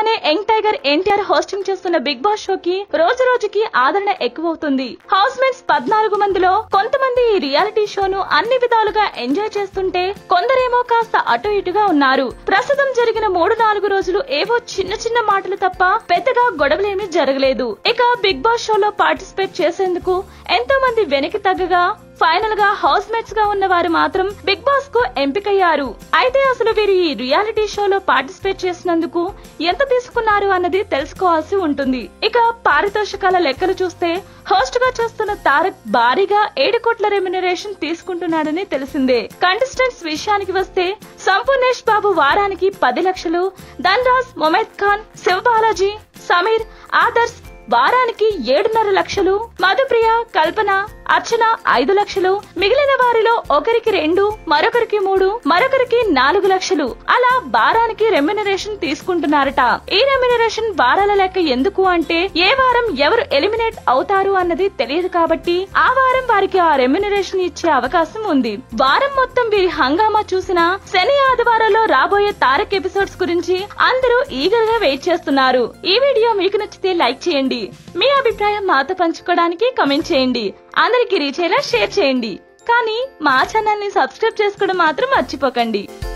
అనే young tiger NTR hosting చేస్తున్న Bigg Boss షోకి రోజు రోజుకి ఆదరణ ఎక్కువవుతుంది హౌస్ మేట్స్ పద్నాలుగు మందిలో కొంతమంది ఈ రియాలిటీ షోను అన్ని విధాలుగా ఎంజాయ్ చేస్తుంటే కొందరేమో కాస్త అటు ఇటుగా ఉన్నారు ప్రస్తుతం జరిగిన మూడు నాలుగు రోజులు ఏవో చిన్న చిన్న మాటలు తప్ప పెద్దగా గొడవలేమీ జరగలేదు ఇక బిగ్ బాస్ షోలో పార్టిసిపేట్ చేసేందుకు ఎంతో మంది వెనక్కి తగ్గగా ఫైనల్ గా హౌస్ మేట్స్ గా ఉన్న వారు మాత్రం బిగ్ బాస్ కు ఎంపికయ్యారు అయితే అసలు వీరు ఈ రియాలిటీ షోలో పార్టిసిపేట్ చేసినందుకు ఎంత తీసుకున్నారు అన్నది తెలుసుకోవాల్సి ఉంటుంది ఇక పారితోషికాల లెక్కలు చూస్తే హోస్ట్ గా చేస్తున్న తారక్ భారీగా ఏడు కోట్ల రెమ్యునరేషన్ తీసుకుంటున్నాడని తెలిసిందే కంటెస్టెంట్స్ విషయానికి వస్తే సంపూర్ణేష్ బాబు వారానికి పది లక్షలు ధన్రాజ్ మొమైద్ ఖాన్ శివబాలాజీ సమీర్ ఆదర్శ్ వారానికి ఏడున్నర లక్షలు మధుప్రియ కల్పన అర్చన ఐదు లక్షలు మిగిలిన వారిలో ఒకరికి రెండు మరొకరికి మూడు మరొకరికి నాలుగు లక్షలు అలా వారానికి రెమ్యునరేషన్ తీసుకుంటున్నారట ఈ రెమ్యునరేషన్ వారాల లెక్క ఎందుకు అంటే ఏ వారం ఎవరు ఎలిమినేట్ అవుతారు అన్నది తెలియదు కాబట్టి ఆ వారం వారికి ఆ రెమ్యునరేషన్ ఇచ్చే అవకాశం ఉంది వారం మొత్తం వీరి హంగామా చూసిన శని ఆదివారాల్లో రాబోయే తారక్ ఎపిసోడ్స్ గురించి అందరూ ఈగర్ గా వెయిట్ చేస్తున్నారు ఈ వీడియో మీకు నచ్చితే లైక్ చేయండి మీ అభిప్రాయం మాతో పంచుకోవడానికి కమెంట్ చేయండి అందరికీ రీచ్ అయ్యేలా షేర్ చేయండి కానీ మా ఛానల్ ని సబ్స్క్రైబ్ చేసుకోవడం మాత్రం మర్చిపోకండి